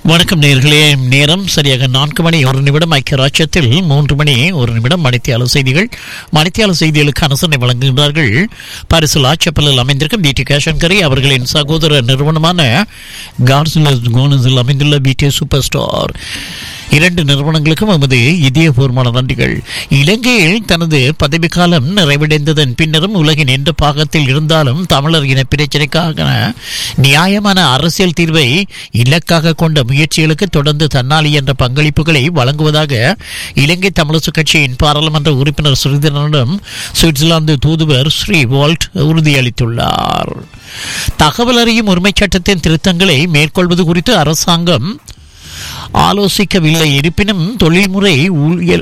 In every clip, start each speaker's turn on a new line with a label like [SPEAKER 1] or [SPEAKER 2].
[SPEAKER 1] வணக்கம் நேர்களே நேரம் சரியாக நான்கு மணி ஒரு நிமிடம் ஐக்கிய ராஜ்யத்தில் மூன்று மணி ஒரு நிமிடம் மணித்தியால செய்திகள் மணித்தியால செய்திகளுக்கு அனுசரணை வழங்குகின்றார்கள் பாரிசில் ஆச்சப்பலில் அமைந்திருக்கும் பிடி கேஷன்கரி அவர்களின் சகோதர நிறுவனமான கார்சிலஸ் கோனஸில் அமைந்துள்ள பிடி சூப்பர் ஸ்டார் இரண்டு நிறுவனங்களுக்கும் எமது இதயபூர்வமான நன்றிகள் இலங்கையில் தனது பதவிக்காலம் நிறைவடைந்ததன் பின்னரும் உலகின் எந்த பாகத்தில் இருந்தாலும் தமிழர் இன பிரச்சினைக்காக நியாயமான அரசியல் தீர்வை இலக்காக கொண்ட முயற்சிகளுக்கு தொடர்ந்து தன்னாலி என்ற பங்களிப்புகளை வழங்குவதாக இலங்கை தமிழரசு கட்சியின் பாராளுமன்ற உறுப்பினர் ஸ்ரீதரனிடம் சுவிட்சர்லாந்து தூதுவர் ஸ்ரீ வால்ட் உறுதியளித்துள்ளார் தகவல் அறியும் உரிமைச் சட்டத்தின் திருத்தங்களை மேற்கொள்வது குறித்து அரசாங்கம் ஆலோசிக்கவில்லை இருப்பினும் தொழில்முறை ஊழியர்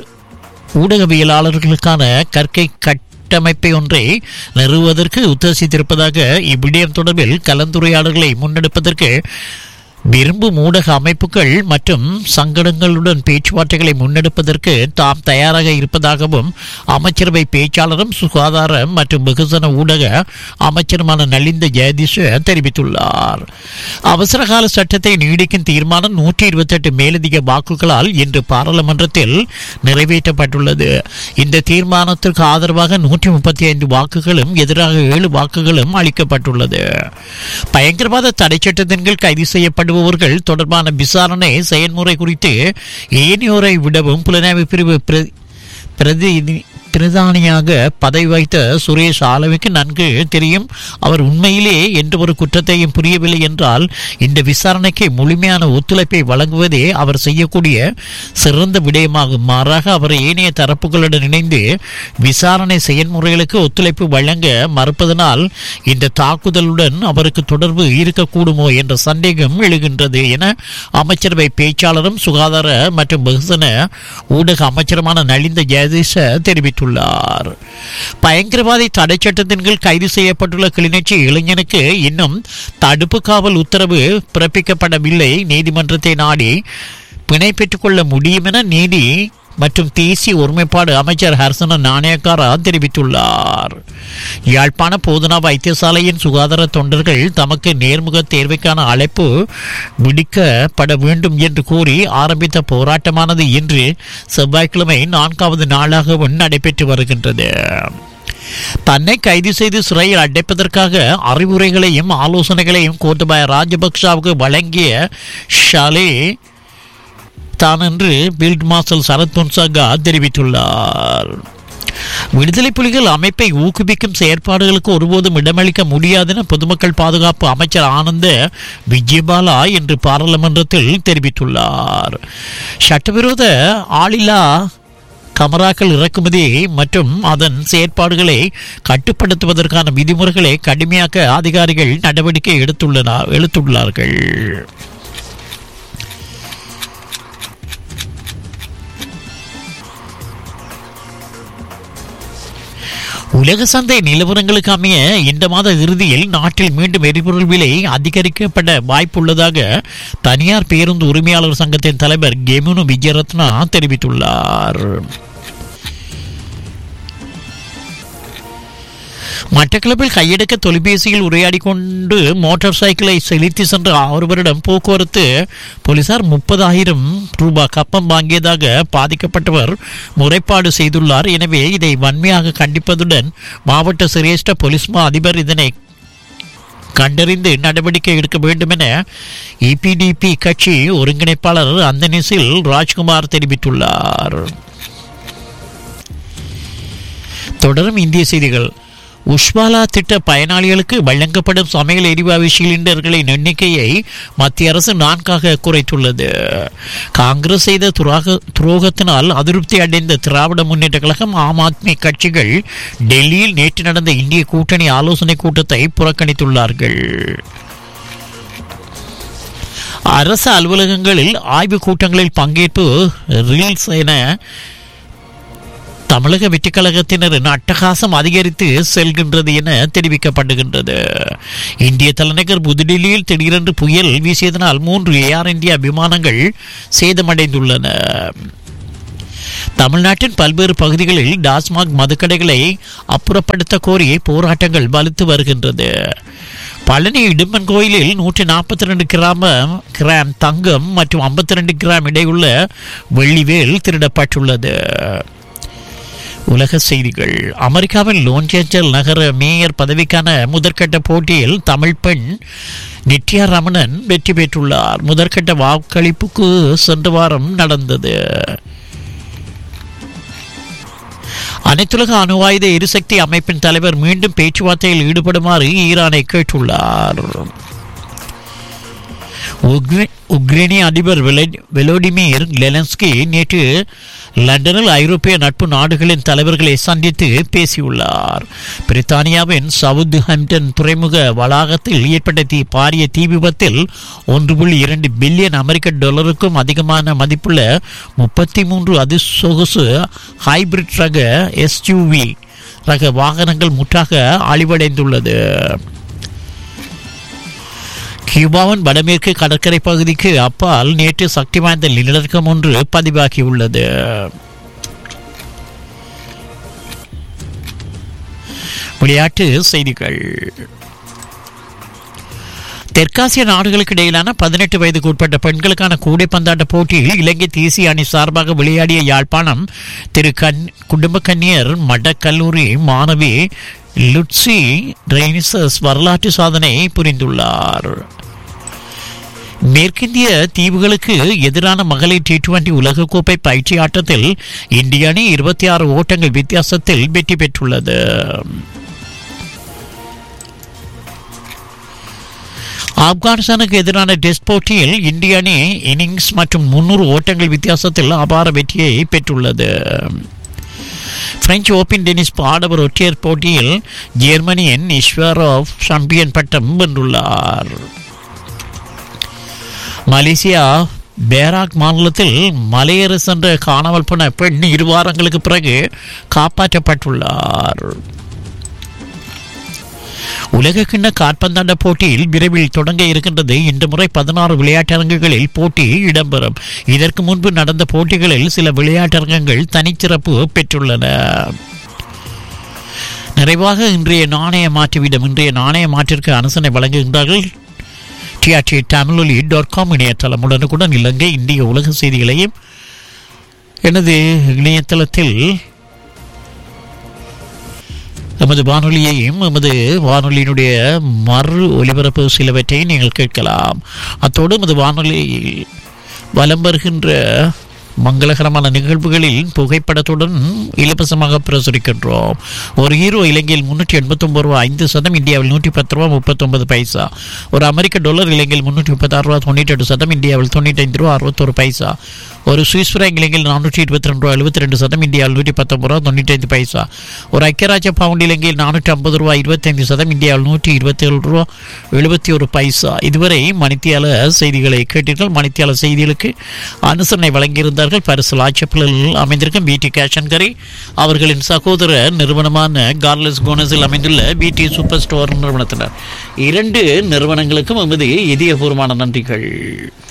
[SPEAKER 1] ஊடகவியலாளர்களுக்கான கற்கை கட்டமைப்பை ஒன்றை நிறுவுவதற்கு உத்தேசித்திருப்பதாக இவ்விடயம் தொடர்பில் கலந்துரையாடல்களை முன்னெடுப்பதற்கு விரும்பும் ஊடக அமைப்புகள் மற்றும் சங்கடங்களுடன் பேச்சுவார்த்தைகளை முன்னெடுப்பதற்கு தாம் தயாராக இருப்பதாகவும் அமைச்சரவை பேச்சாளரும் சுகாதார மற்றும் வெகுஜன ஊடக அமைச்சருமான நலிந்த ஜெயதிஷ தெரிவித்துள்ளார் அவசரகால சட்டத்தை நீடிக்கும் தீர்மானம் நூற்றி இருபத்தெட்டு மேலதிக வாக்குகளால் இன்று பாராளுமன்றத்தில் நிறைவேற்றப்பட்டுள்ளது இந்த தீர்மானத்திற்கு ஆதரவாக நூற்றி முப்பத்தி ஐந்து வாக்குகளும் எதிராக ஏழு வாக்குகளும் அளிக்கப்பட்டுள்ளது பயங்கரவாத தடை சட்டத்தின் கீழ் கைது செய்யப்படுபவர்கள் தொடர்பான விசாரணை செயல்முறை குறித்து ஏனையோரை விடவும் புலனாய்வு பிரிவு பிர- பிரதி பிரதானியாக பதவி வைத்த சுரேஷ் ஆலவிக்கு நன்கு தெரியும் அவர் உண்மையிலே எந்த ஒரு குற்றத்தையும் புரியவில்லை என்றால் இந்த விசாரணைக்கு முழுமையான ஒத்துழைப்பை வழங்குவதே அவர் செய்யக்கூடிய சிறந்த விடயமாகும் மாறாக அவர் ஏனைய தரப்புகளுடன் இணைந்து விசாரணை செயல்முறைகளுக்கு ஒத்துழைப்பு வழங்க மறுப்பதனால் இந்த தாக்குதலுடன் அவருக்கு தொடர்பு இருக்கக்கூடுமோ என்ற சந்தேகம் எழுகின்றது என அமைச்சரவை பேச்சாளரும் சுகாதார மற்றும் வெகுஜன ஊடக அமைச்சருமான நலிந்த ஜெயதீஷ தெரிவித்துள்ளார் பயங்கரவாதி தடை சட்டத்தின் கீழ் கைது செய்யப்பட்டுள்ள கிளிநொச்சி இளைஞனுக்கு இன்னும் தடுப்பு காவல் உத்தரவு பிறப்பிக்கப்படவில்லை நீதிமன்றத்தை நாடி பிணை பெற்றுக்கொள்ள முடியும் என நீதி மற்றும் தேசிய ஒருமைப்பாடு அமைச்சர் ஹர்சன நாணயக்காரா தெரிவித்துள்ளார் யாழ்ப்பாண போதனா வைத்தியசாலையின் சுகாதார தொண்டர்கள் தமக்கு நேர்முக தேர்வுக்கான அழைப்பு விடுக்கப்பட வேண்டும் என்று கூறி ஆரம்பித்த போராட்டமானது இன்று செவ்வாய்க்கிழமை நான்காவது நாளாகவும் நடைபெற்று வருகின்றது தன்னை கைது செய்து சிறையில் அடைப்பதற்காக அறிவுரைகளையும் ஆலோசனைகளையும் கோத்தபாய ராஜபக்சாவுக்கு வழங்கிய ஷாலே தான் என்று பீல்ட் மார்ஷல் சரத் பொன்சாகா தெரிவித்துள்ளார் விடுதலை புலிகள் அமைப்பை ஊக்குவிக்கும் செயற்பாடுகளுக்கு ஒருபோதும் இடமளிக்க முடியாதென பொதுமக்கள் பாதுகாப்பு அமைச்சர் ஆனந்த விஜயபாலா இன்று பாராளுமன்றத்தில் தெரிவித்துள்ளார் சட்டவிரோத ஆளில்லா கமராக்கள் இறக்குமதி மற்றும் அதன் செயற்பாடுகளை கட்டுப்படுத்துவதற்கான விதிமுறைகளை கடுமையாக்க அதிகாரிகள் நடவடிக்கை எடுத்துள்ளனர் எடுத்துள்ளார்கள் உலக சந்தை நிலவரங்களுக்கு அமைய இந்த மாத இறுதியில் நாட்டில் மீண்டும் எரிபொருள் விலை அதிகரிக்கப்பட வாய்ப்புள்ளதாக தனியார் பேருந்து உரிமையாளர் சங்கத்தின் தலைவர் கெமுனு விஜயரத்னா தெரிவித்துள்ளார் மட்டக்களப்பில் கையெடுக்க தொலைபேசியில் உரையாடி கொண்டு மோட்டார் சைக்கிளை செலுத்தி சென்ற ஒருவரிடம் போக்குவரத்து போலீசார் முப்பதாயிரம் ரூபாய் கப்பம் வாங்கியதாக பாதிக்கப்பட்டவர் முறைப்பாடு செய்துள்ளார் எனவே இதை வன்மையாக கண்டிப்பதுடன் மாவட்ட சிரேஷ்ட போலீஸ் மா அதிபர் இதனை கண்டறிந்து நடவடிக்கை எடுக்க வேண்டும் என இபிடிபி கட்சி ஒருங்கிணைப்பாளர் அந்தனிசில் ராஜ்குமார் தெரிவித்துள்ளார் தொடரும் இந்திய செய்திகள் உஷ்வாலா திட்ட பயனாளிகளுக்கு வழங்கப்படும் சமையல் எரிவாயு சிலிண்டர்களின் எண்ணிக்கையை மத்திய அரசு நான்காக குறைத்துள்ளது காங்கிரஸ் செய்த துராக துரோகத்தினால் அதிருப்தி அடைந்த திராவிட முன்னேற்ற கழகம் ஆம் ஆத்மி கட்சிகள் டெல்லியில் நேற்று நடந்த இந்திய கூட்டணி ஆலோசனை கூட்டத்தை புறக்கணித்துள்ளார்கள் அரசு அலுவலகங்களில் ஆய்வுக் கூட்டங்களில் பங்கேற்பு ரீல்ஸ் என தமிழக வெற்றிக் கழகத்தினரின் அட்டகாசம் அதிகரித்து செல்கின்றது என தெரிவிக்கப்படுகின்றது இந்திய தலைநகர் புதுடில்லியில் திடீரென்று புயல் வீசியதனால் மூன்று ஏர் இந்தியா விமானங்கள் சேதமடைந்துள்ளன தமிழ்நாட்டின் பல்வேறு பகுதிகளில் டாஸ்மாக் மதுக்கடைகளை அப்புறப்படுத்த கோரி போராட்டங்கள் வலுத்து வருகின்றது பழனி இடும்பன் கோயிலில் நூற்றி நாற்பத்தி ரெண்டு கிராம கிராம் தங்கம் மற்றும் ஐம்பத்தி ரெண்டு கிராம் இடையுள்ள வெள்ளிவேல் திருடப்பட்டுள்ளது உலக செய்திகள் அமெரிக்காவின் லோன்சேஞ்சல் நகர மேயர் பதவிக்கான முதற்கட்ட போட்டியில் தமிழ் பெண் நித்யா ரமணன் வெற்றி பெற்றுள்ளார் முதற்கட்ட வாக்களிப்புக்கு சென்ற வாரம் நடந்தது அனைத்துலக அணு ஆயுத எரிசக்தி அமைப்பின் தலைவர் மீண்டும் பேச்சுவார்த்தையில் ஈடுபடுமாறு ஈரானை கேட்டுள்ளார் உக்ரை- உக்ரைனிய அதிபர் வெல- வெலோடிமிர் லெலன்ஸ்கி நேற்று லண்டனில் ஐரோப்பிய நட்பு நாடுகளின் தலைவர்களை சந்தித்து பேசியுள்ளார் பிரித்தானியாவின் சவுத் ஹாம்டன் துறைமுக வளாகத்தில் ஏற்பட்ட தீ பாரிய தீ விபத்தில் ஒன்று புள்ளி இரண்டு பில்லியன் அமெரிக்க டாலருக்கும் அதிகமான மதிப்புள்ள முப்பத்தி மூன்று அதிசொகுசு ஹைபிரிட் ரக எஸ்யூவி ரக வாகனங்கள் முற்றாக அழிவடைந்துள்ளது கியூபாவின் வடமேற்கு கடற்கரை பகுதிக்கு அப்பால் நேற்று சக்தி வாய்ந்த நிலநடுக்கம் ஒன்று பதிவாகியுள்ளது விளையாட்டு செய்திகள் தெற்காசிய நாடுகளுக்கு இடையிலான பதினெட்டு வயதுக்கு உட்பட்ட பெண்களுக்கான கூடைப்பந்தாட்ட போட்டியில் இலங்கை தேசிய அணி சார்பாக விளையாடிய யாழ்ப்பாணம் திரு கண் குடும்ப கன்னியர் மடக்கல்லூரி மாணவி லுட்சி ரெய்னிசஸ் வரலாற்று சாதனை புரிந்துள்ளார் மேற்கிந்திய தீவுகளுக்கு எதிரான மகளிர் டி டுவெண்டி உலகக்கோப்பை பயிற்சி ஆட்டத்தில் இந்திய அணி இருபத்தி ஆறு ஓட்டங்கள் வித்தியாசத்தில் வெற்றி பெற்றுள்ளது ஆப்கானிஸ்தானுக்கு எதிரான டெஸ்ட் போட்டியில் இந்திய அணி இன்னிங்ஸ் மற்றும் முன்னூறு ஓட்டங்கள் வித்தியாசத்தில் அபார வெற்றியை பெற்றுள்ளது பிரெஞ்சு ஓபன் டென்னிஸ் ஆடவர் ஒற்றையர் போட்டியில் ஜெர்மனியின் இஸ்வரோவ் சாம்பியன் பட்டம் வென்றுள்ளார் மலேசியா பேராக் மாநிலத்தில் மலையேற சென்ற காணாமல் போன பெண் இரு வாரங்களுக்கு பிறகு காப்பாற்றப்பட்டுள்ளார் உலக கிண்ண காற்பந்தாட்ட போட்டியில் விரைவில் தொடங்க இருக்கின்றது இந்த முறை பதினாறு விளையாட்டரங்குகளில் போட்டி இடம்பெறும் இதற்கு முன்பு நடந்த போட்டிகளில் சில விளையாட்டரங்கங்கள் தனிச்சிறப்பு பெற்றுள்ளன நிறைவாக இன்றைய நாணய மாற்றுவிடம் இன்றைய நாணய மாற்றிற்கு அனுசனை வழங்குகின்றார்கள் டிஆர்டி தமிழொலி டாட் காம் இணையதளம் உடனுக்குடன் இலங்கை இந்திய உலக செய்திகளையும் எனது இணையதளத்தில் எமது வானொலியையும் எமது வானொலியினுடைய மறு ஒலிபரப்பு சிலவற்றை நீங்கள் கேட்கலாம் அத்தோடு எமது வானொலியில் வலம் வருகின்ற மங்களகரமான நிகழ்வுகளில் புகைப்படத்துடன் இலவசமாக பிரசுரிக்கின்றோம் ஒரு ஹீரோ இலங்கையில் முன்னூற்றி எண்பத்தொம்பது ரூபா ஐந்து சதம் இந்தியாவில் நூற்றி பத்து ரூபா முப்பத்தொன்பது பைசா ஒரு அமெரிக்க டாலர் இலங்கையில் முன்னூற்றி முப்பத்தாறு ரூபா தொண்ணூற்றி எட்டு சதம் இந்தியாவில் தொண்ணூற்றி ரூபா அறுபத்தொரு பைசா ஒரு சுவிஸ் ஃப்ராங்க் இலங்கையில் நானூற்றி இருபத்தி ரெண்டு ரூபா எழுபத்தி ரெண்டு சதம் இந்தியாவில் நூற்றி பத்தொம்பது ரூபா தொண்ணூற்றி பைசா ஒரு ஐக்கியராஜ்ய பவுண்ட் இலங்கையில் நானூற்றி ஐம்பது ரூபா இருபத்தைந்து சதம் இந்தியாவில் நூற்றி இருபத்தி ஏழு ரூபா எழுபத்தி ஒரு பைசா இதுவரை மணித்தியால செய்திகளை கேட்டீர்கள் மணித்தியால செய்திகளுக்கு அனுசரணை வழங்கியிருந்தார்கள் பரிசல் ஆட்சேபலில் அமைந்திருக்கும் பிடி கேஷன்கரி அவர்களின் சகோதர நிறுவனமான கார்லஸ் கோனஸில் அமைந்துள்ள பிடி சூப்பர் ஸ்டோர் நிறுவனத்தினர் இரண்டு நிறுவனங்களுக்கும் எமது இதயபூர்வமான நன்றிகள்